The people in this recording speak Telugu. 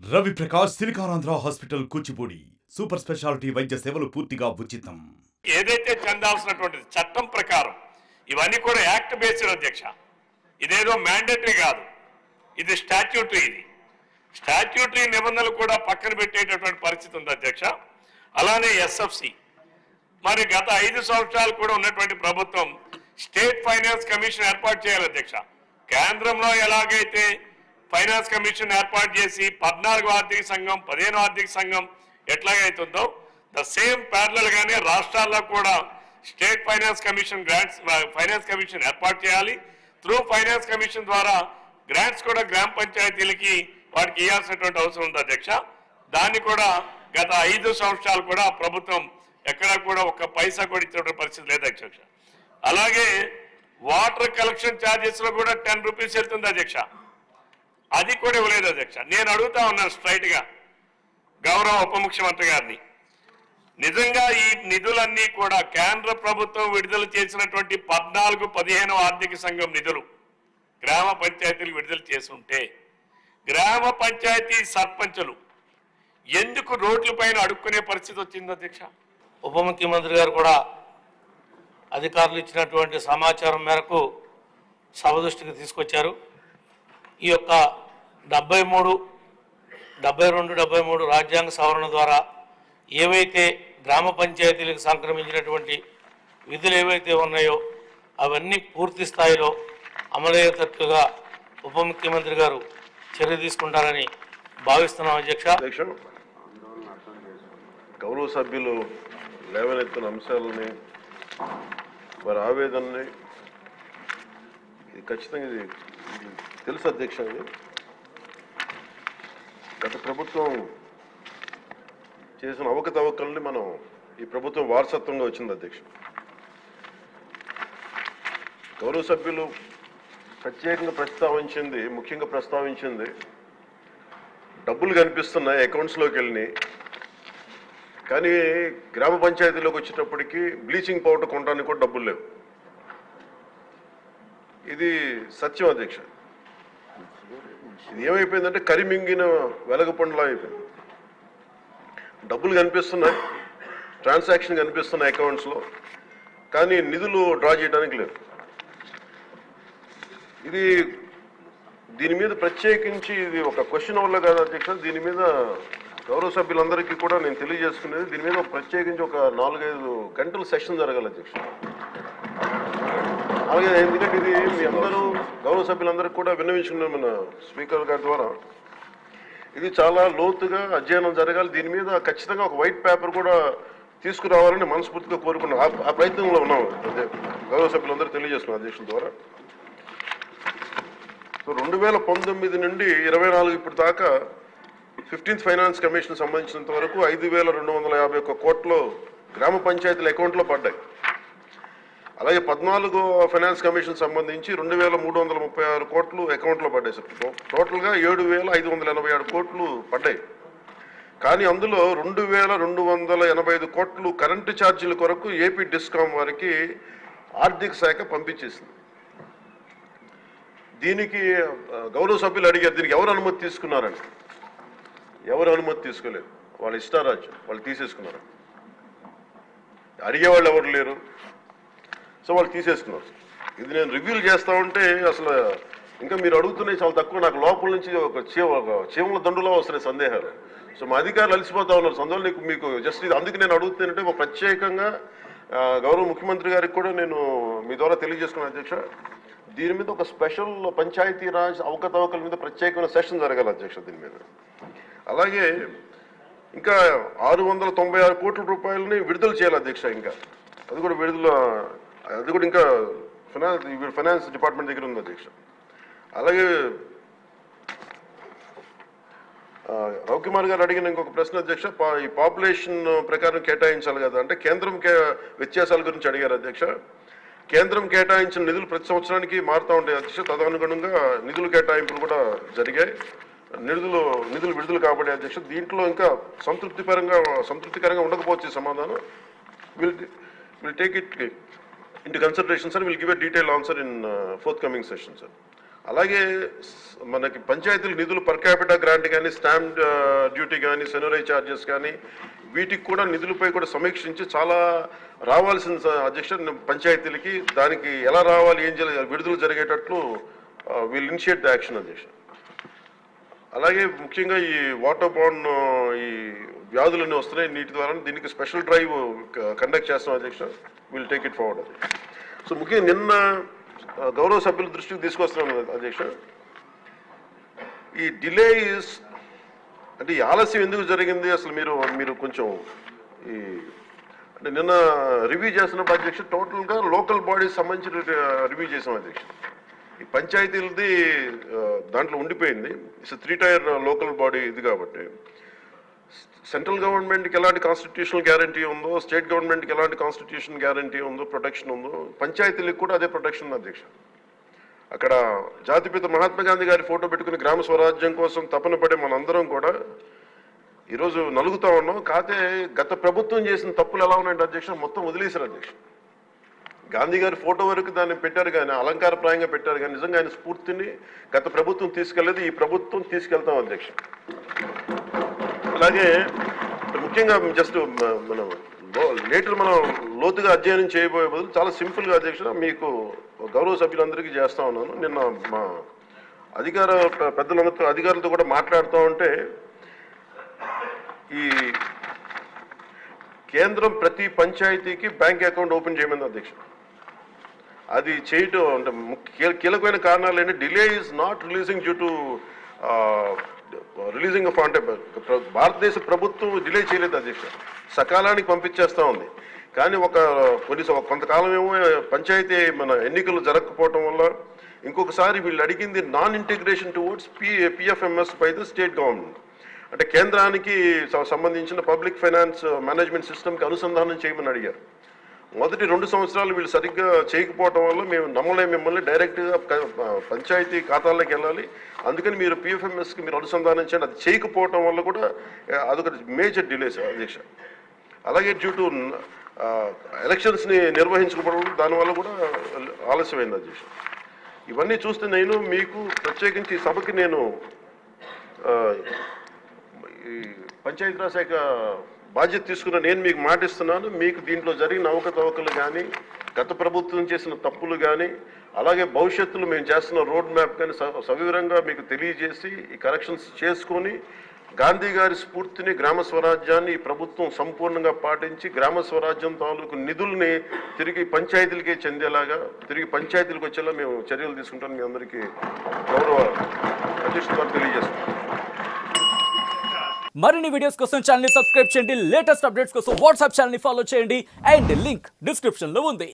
Ravi Prakash Siliconandhra hospital Kuchipudi super speciality వైద్య సేవలు పూర్తిగా ఉచితం ఏదైతే చెందాల్సినటువంటిది చట్టం ప్రకారం ఇవన్నీ కూడా యాక్ట్ బేస్డ్ అధ్యక్ష ఇదేదో మ్యాండేటరీ కాదు ఇది స్టాట్యూటరీ ఇది స్టాట్యూటరీ నిబంధనలు కూడా పక్కన పెట్టేటటువంటి పరిస్థితి ఉంది అధ్యక్ష అలానే ఎస్ఎఫ్సి మరి గత ఐదు సంవత్సరాలు కూడా ఉన్నటువంటి ప్రభుత్వం స్టేట్ ఫైనాన్స్ కమిషన్ ఏర్పాటు చేయాలి అధ్యక్ష కేంద్రంలో ఎలాగైతే ఫైనాన్స్ కమిషన్ ఏర్పాటు చేసి పద్నాలుగు ఆర్థిక సంఘం పదిహేను ఆర్థిక సంఘం ఎట్లాగైతుందో ద సేమ్ ప్యారలల్ గానే రాష్ట్రాల్లో కూడా state finance commission grants finance commission ఏర్పాటు చేయాలి త్రూ ఫైనాన్స్ కమిషన్ ద్వారా గ్రాంట్స్ కూడా గ్రామ పంచాయతీలకి వాటికి ఇవ్వాల్సినటువంటి అవసరం ఉంది అధ్యక్ష దాన్ని కూడా గత ఐదు సంవత్సరాలు కూడా ప్రభుత్వం ఎక్కడా కూడా ఒక్క పైసా కూడా ఇచ్చినటువంటి పరిస్థితి లేదు అధ్యక్ష అలాగే వాటర్ కలెక్షన్ ఛార్జెస్ లో కూడా టెన్ రూపీస్ వెళ్తుంది అధ్యక్ష అది కూడా ఇవ్వలేదు అధ్యక్ష నేను అడుగుతా ఉన్నాను స్ట్రైట్ గా గౌరవ ఉప ముఖ్యమంత్రి గారిని నిజంగా ఈ నిధులన్నీ కూడా కేంద్ర ప్రభుత్వం విడుదల చేసినటువంటి పద్నాలుగు పదిహేను ఆర్థిక సంఘం నిధులు గ్రామ పంచాయతీలు విడుదల చేసి ఉంటే గ్రామ పంచాయతీ సర్పంచులు ఎందుకు రోడ్ల పైన అడుక్కునే పరిస్థితి వచ్చింది అధ్యక్ష ఉప ముఖ్యమంత్రి గారు కూడా అధికారులు ఇచ్చినటువంటి సమాచారం మేరకు సభ దృష్టికి తీసుకొచ్చారు ఈ యొక్క డెబ్బై మూడు డెబ్బై రెండు డెబ్బై మూడు రాజ్యాంగ సవరణ ద్వారా ఏవైతే గ్రామ పంచాయతీలకు సంక్రమించినటువంటి విధులు ఏవైతే ఉన్నాయో అవన్నీ పూర్తి స్థాయిలో అమలయ్యేటట్టుగా ఉప ముఖ్యమంత్రి గారు చర్య తీసుకుంటారని భావిస్తున్నాం అధ్యక్ష అధ్యక్ష గౌరవ సభ్యులు లేవనెత్తిన అంశాలని వారి ఆవేదనని ఇది ఖచ్చితంగా ఇది ఇది తెలుసు అధ్యక్ష ఇది గత ప్రభుత్వం చేసిన అవకతవకల్ని మనం ఈ ప్రభుత్వం వారసత్వంగా వచ్చింది అధ్యక్ష గౌరవ సభ్యులు ప్రత్యేకంగా ప్రస్తావించింది ముఖ్యంగా ప్రస్తావించింది డబ్బులు కనిపిస్తున్నాయి అకౌంట్స్లోకి వెళ్ళినాయి కానీ గ్రామ పంచాయతీలోకి వచ్చేటప్పటికి బ్లీచింగ్ పౌడర్ కొనడానికి కూడా డబ్బులు లేవు ఇది సత్యం అధ్యక్ష ఇది ఏమైపోయిందంటే కరిమింగిన వెలగపండులా అయిపోయింది డబ్బులు కనిపిస్తున్నాయి ట్రాన్సాక్షన్ కనిపిస్తున్నాయి అకౌంట్స్లో కానీ నిధులు డ్రా చేయడానికి లేదు ఇది దీని మీద ప్రత్యేకించి ఇది ఒక క్వశ్చన్ వల్ల కాదు అధ్యక్ష దీని మీద గౌరవ సభ్యులందరికీ కూడా నేను తెలియజేసుకునేది దీని మీద ఒక ప్రత్యేకించి ఒక నాలుగైదు గంటల సెషన్ జరగాలి అధ్యక్ష అలాగే ఎందుకంటే ఇది మీ అందరూ గౌరవ సభ్యులందరికీ కూడా విన్నవించుకున్నాం మన స్పీకర్ గారి ద్వారా ఇది చాలా లోతుగా అధ్యయనం జరగాలి దీని మీద ఖచ్చితంగా ఒక వైట్ పేపర్ కూడా తీసుకురావాలని మనస్ఫూర్తిగా కోరుకున్నాం ఆ- ఆ ప్రయత్నంలో ఉన్నాం అదే గౌరవ సభ్యులందరూ తెలియజేస్తున్నాం అధ్యక్షుల ద్వారా సో రెండు వేల పంతొమ్మిది నుండి ఇరవై నాలుగు ఇప్పుడు దాకా ఫిఫ్టీన్త్ ఫైనాన్స్ కమిషన్ సంబంధించినంత వరకు ఐదు వేల రెండు వందల యాభై ఒక్క కోట్లు గ్రామ పంచాయతీల అకౌంట్లో పడ్డాయి అలాగే పద్నాలుగో ఫైనాన్స్ కమిషన్ సంబంధించి రెండు వేల మూడు వందల ముప్పై ఆరు కోట్లు అకౌంట్లో పడ్డాయి సార్ టో- టోటల్గా ఏడు వేల ఐదు వందల ఎనభై ఆరు కోట్లు పడ్డాయి కానీ అందులో రెండు వేల రెండు వందల ఎనభై ఐదు కోట్లు కరెంటు ఛార్జీల కొరకు ఏపీ డిస్కామ్ వారికి ఆర్థిక శాఖ పంపించేసింది దీనికి ఆ, గౌరవ సభ్యులు అడిగారు దీనికి ఎవరు అనుమతి తీసుకున్నారని ఎవరు అనుమతి తీసుకోలేదు వాళ్ళ ఇష్టారాజ్యం వాళ్ళు తీసేసుకున్నారు అడిగేవాళ్ళు ఎవరు లేరు సో వాళ్ళు తీసేసుకున్నారు ఇది నేను రివ్యూలు చేస్తా ఉంటే అసలు ఇంకా మీరు అడుగుతున్నాయి చాలా తక్కువ నాకు లోపల నుంచి ఒక చీమ ఒక చీమల దండులో వస్తున్నాయి సందేహాలు సో మా అధికారులు అలసిపోతా ఉన్నారు సందువల్ల నీకు మీకు జస్ట్ ఇది అందుకు నేను అడుగుతానంటే ఒక ప్రత్యేకంగా ఆ, గౌరవ ముఖ్యమంత్రి గారికి కూడా నేను మీ ద్వారా తెలియజేసుకున్నాను అధ్యక్ష దీని మీద ఒక స్పెషల్ పంచాయతీ రాజ్ అవకతవకల మీద ప్రత్యేకమైన సెషన్ జరగాలి అధ్యక్ష దీని మీద అలాగే ఇంకా ఆరు వందల తొంభై ఆరు కోట్ల రూపాయలని విడుదల చేయాలి అధ్యక్ష ఇంకా అది కూడా విడుదల అది కూడా ఇంకా ఫైనాన్స్ ఫైనాన్స్ డిపార్ట్మెంట్ దగ్గర ఉంది అధ్యక్ష అలాగే ఆ, రవికుమార్ గారు అడిగిన ఇంకొక ప్రశ్న అధ్యక్ష పా- ఈ పాపులేషన్ ప్రకారం కేటాయించాలి కదా అంటే కేంద్రం కే వ్యత్యాసాల గురించి అడిగారు అధ్యక్ష కేంద్రం కేటాయించిన నిధులు ప్రతి సంవత్సరానికి మారుతూ ఉంటాయి అధ్యక్ష తదనుగుణంగా నిధులు కేటాయింపులు కూడా జరిగాయి నిధులు నిధులు విడుదల కాబట్టి అధ్యక్ష దీంట్లో ఇంకా సంతృప్తిపరంగా సంతృప్తికరంగా ఉండకపోవచ్చు ఈ సమాధానం will will take it into consideration sir will give a detail answer in forthcoming session sir అలాగే స్- మనకి పంచాయతీల నిధులు పర్ క్యాపిటల్ గ్రాంట్ కానీ స్టాంప్ డ్యూటీ కానీ సెనరై ఛార్జెస్ కానీ వీటికి కూడా నిధులపై కూడా సమీక్షించి చాలా రావాల్సిన స- అధ్యక్ష పంచాయతీలకి దానికి ఎలా రావాలి ఏం చేయాలి విడుదల జరిగేటట్లు విల్ ఇనిషియేట్ ద యాక్షన్ అధ్యక్ష అలాగే ముఖ్యంగా ఈ వాటర్ బాండ్ ఈ వ్యాధులన్నీ వస్తున్నాయి నీటి ద్వారా దీనికి స్పెషల్ డ్రైవ్ కండక్ట్ చేస్తాం అధ్యక్ష విల్ టేక్ ఇట్ ఫార్వర్డ్ అది సో ముఖ్యంగా నిన్న ఆ, గౌరవ సభ్యుల దృష్టికి తీసుకొస్తున్నాను అధ్యక్ష ఈ డిలే ఇస్ అంటే ఈ ఆలస్యం ఎందుకు జరిగింది అసలు మీరు మీరు కొంచెం ఈ అంటే నిన్న రివ్యూ చేస్తున్నప్పుడు అధ్యక్ష టోటల్గా లోకల్ బాడీస్ సంబంధించి రివ్యూ చేసాం అధ్యక్ష ఈ పంచాయతీలది ఆ, దాంట్లో ఉండిపోయింది it's three tier local body ఇది కాబట్టి సెంట్రల్ గవర్నమెంట్కి ఎలాంటి కాన్స్టిట్యూషనల్ గ్యారంటీ ఉందో స్టేట్ గవర్నమెంట్కి ఎలాంటి కాన్స్టిట్యూషన్ గ్యారంటీ ఉందో ప్రొటెక్షన్ ఉందో పంచాయతీలకు కూడా అదే ప్రొటెక్షన్ ఉంది అధ్యక్ష అక్కడ జాతిపిత మహాత్మా గాంధీ గారి ఫోటో పెట్టుకుని గ్రామ స్వరాజ్యం కోసం తపన పడే మనందరం కూడా ఈరోజు నలుగుతా ఉన్నాం కాకపోతే గత ప్రభుత్వం చేసిన తప్పులు ఎలా ఉన్నాయంటే అధ్యక్ష మొత్తం వదిలేశారు అధ్యక్ష గాంధీ గారి ఫోటో వరకు దాన్ని పెట్టారు కానీ అలంకారప్రాయంగా పెట్టారు కానీ నిజంగా ఆయన స్ఫూర్తిని గత ప్రభుత్వం తీసుకెళ్లేదు ఈ ప్రభుత్వం తీసుకెళ్తాం అధ్యక్ష అలాగే ముఖ్యంగా జస్ట్ మనం లేటర్ మనం లోతుగా అధ్యయనం చేయబోయే బదులు చాలా సింపుల్గా అధ్యక్ష మీకు గౌరవ సభ్యులందరికీ చేస్తా ఉన్నాను నిన్న మా అధికార పె- పెద్దలందరితో అధికారులతో కూడా మాట్లాడుతూ ఉంటే ఈ కేంద్రం ప్రతి పంచాయతీకి బ్యాంక్ అకౌంట్ ఓపెన్ చేయమంది అధ్యక్ష అది చేయటం అంటే ముఖ్య కీలకమైన కారణాలు ఏంటి delay is not releasing due to releasing of అంటే ప్ర- భారతదేశ ప్రభుత్వం డిలే చేయలేదు అధ్యక్ష సకాలానికి పంపించేస్తా ఉంది కానీ ఒక కొన్ని స- కొంతకాలం ఏమో పంచాయతీ మన ఎన్నికలు జరగకపోవటం వల్ల ఇంకొకసారి వీళ్ళు అడిగింది non integration towards P PFMS by the state government అంటే కేంద్రానికి స- సంబంధించిన పబ్లిక్ ఫైనాన్స్ మేనేజ్మెంట్ సిస్టమ్కి అనుసంధానం చేయమని అడిగారు మొదటి రెండు సంవత్సరాలు వీళ్ళు సరిగ్గా చేయకపోవటం వల్ల మేము నమ్మలేం మిమ్మల్ని డైరెక్ట్గా క- పంచాయతీ ఖాతాల్లోకి వెళ్ళాలి అందుకని మీరు పిఎఫ్ఎంఎస్కి మీరు అనుసంధానం చేయండి అది చేయకపోవటం వల్ల కూడా ఆ, అదొక మేజర్ డిలేస్ అధ్యక్ష అలాగే డ్యూ టు ఎలక్షన్స్ని నిర్వహించకపోవడం దానివల్ల కూడా ఆలస్యమైంది అధ్యక్ష ఇవన్నీ చూస్తే నేను మీకు ప్రత్యేకించి ఈ సభకి నేను ఆ, ఈ పంచాయతీరాజ్ శాఖ బాధ్యత తీసుకున్న నేను మీకు మాటిస్తున్నాను మీకు దీంట్లో జరిగిన అవకతవకలు కానీ గత ప్రభుత్వం చేసిన తప్పులు కానీ అలాగే భవిష్యత్తులో మేము చేస్తున్న రోడ్ మ్యాప్ కానీ స- సవివరంగా మీకు తెలియజేసి ఈ కరెక్షన్స్ చేసుకొని గాంధీ గారి స్ఫూర్తిని గ్రామ స్వరాజ్యాన్ని ఈ ప్రభుత్వం సంపూర్ణంగా పాటించి గ్రామ స్వరాజ్యం తాలూకు నిధుల్ని తిరిగి పంచాయతీలకే చెందేలాగా తిరిగి పంచాయతీలకు వచ్చేలా మేము చర్యలు తీసుకుంటాం మీ అందరికీ గౌరవ అధ్యక్షుడు గారు తెలియజేస్తున్నాం మరిన్ని వీడియోస్ కోసం ఛానల్ సబ్స్క్రైబ్ చేయండి లేటెస్ట్ అప్డేట్స్ కోసం వాట్సాప్ ఛానల్ ఫాలో చేయండి అండ్ లింక్ డిస్క్రిప్షన్ లో ఉంది